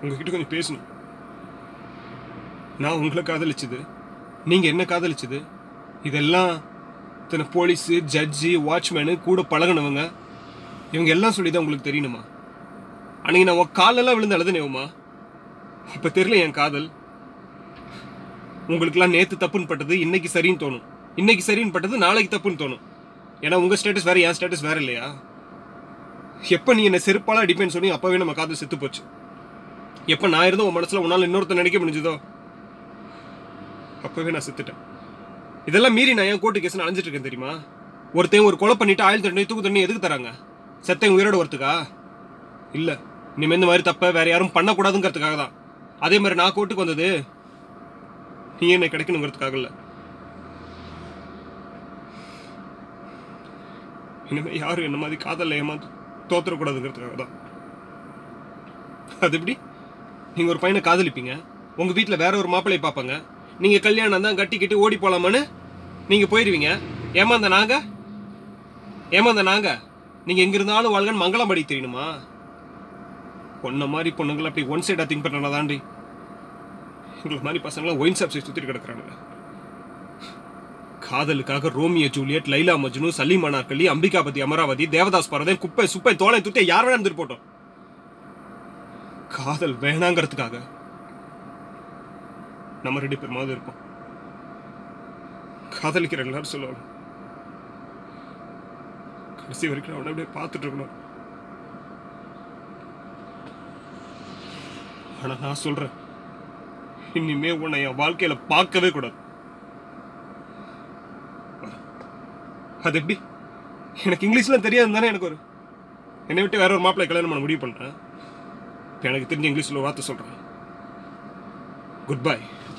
உங்ககிட்ட கொஞ்சம் பேசணும் நான் உங்களை காதலிச்சது நீங்க என்ன காதலிச்சது இதெல்லாம் இத்தனை போலீஸு ஜட்ஜி வாட்ச்மேனு கூட பழகுனவங்க இவங்க எல்லாம் சொல்லி தான் உங்களுக்கு தெரியணுமா அன்னைக்கு நான் உன் காலெல்லாம் விழுந்து அழுதுனேவுமா இப்போ தெரியல என் காதல் உங்களுக்குலாம் நேத்து தப்புன்னு பட்டது இன்னைக்கு சரின்னு தோணும் இன்னைக்கு சரின்னு பட்டது நாளைக்கு தப்புன்னு தோணும் ஏன்னா உங்க ஸ்டேட்டஸ் வேற என் ஸ்டேட்டஸ் வேற இல்லையா எப்போ நீ என்ன செருப்பால அடிப்பேன்னு சொல்லி அப்பவே நம்ம காதல் செத்து போச்சு எப்போ நான் இருந்தோம் உன் மனசுல உன்னால இன்னொருத்தன் நினைக்க முடிஞ்சதோ அப்பவே நான் செத்துட்டேன் இதெல்லாம் மீறி நான் ஏன் கோர்ட்டு கேஸ் அலைஞ்சிட்டு இருக்கேன் தெரியுமா ஒருத்தன் ஒரு கொலை பண்ணிட்டு ஆயுள் தண்டனை தூக்கு தண்ணி எதுக்கு தராங்க செத்தன் உயிரோட வரத்துக்கா இல்ல இனிமே இந்த மாதிரி தப்ப வேற யாரும் பண்ணக்கூடாதுங்கிறதுக்காக தான் அதே மாதிரி நான் கோர்ட்டுக்கு வந்தது நீ என்ன கிடைக்கணுங்கிறதுக்காக இல்ல இனிமே யாரும் என்ன மாதிரி காதல்ல ஏமாந்து தோத்துறக்கூடாதுங்கிறதுக்காக தான் அது எப்படி நீங்க ஒரு பையனை காதலிப்பீங்க உங்க வீட்ல வேற ஒரு மாப்பிள்ளையை பார்ப்பாங்க நீங்க கல்யாணம் தான் கட்டி கட்டி ஓடி போலாமான்னு நீங்க போயிருவீங்க ஏமாந்த நாங்க ஏமாந்த நாங்க நீங்க எங்க இருந்தாலும் வாழ்கன்னு மங்களம் படி தெரியணுமா பொண்ண மாதிரி பொண்ணுங்களை அப்படி ஒன் சைடா திங்க் பண்ணா தாண்டி எங்களை மாதிரி பசங்களாம் ஒயின் ஷாப் சுத்திட்டு கிடக்குறானுங்க காதலுக்காக ரோமியோ ஜூலியட் லைலா மஜ்னு சலீம் அனார்கலி அம்பிகாபதி அமராவதி தேவதாஸ் பரதன் குப்பை சுப்பை தோலை துத்தை யார் வேணா இருந்துட்டு போட்டோம் காதல் வேணாங்கிறதுக்காக நம்ம ரெண்டு பேருமாவது இருப்போம் காதலிக்கிற எல்லாரும் சொல்லுவாங்க கடைசி வரைக்கும் அவனை அப்படியே பார்த்துட்டு இருக்கணும் ஆனா நான் சொல்றேன் இனிமே உன்னை என் வாழ்க்கையில பார்க்கவே கூடாது அது எப்படி எனக்கு இங்கிலீஷ்லாம் தெரியாது தானே எனக்கு ஒரு என்னை விட்டு வேற ஒரு மாப்பிள்ளை கல்யாணம் பண்ண முடிவு பண்ணிட்டேன் இப்போ எனக்கு தெரிஞ்ச இங்கிலீஷில் ஒரு வார்த்தை சொல்கிறேன் குட் பை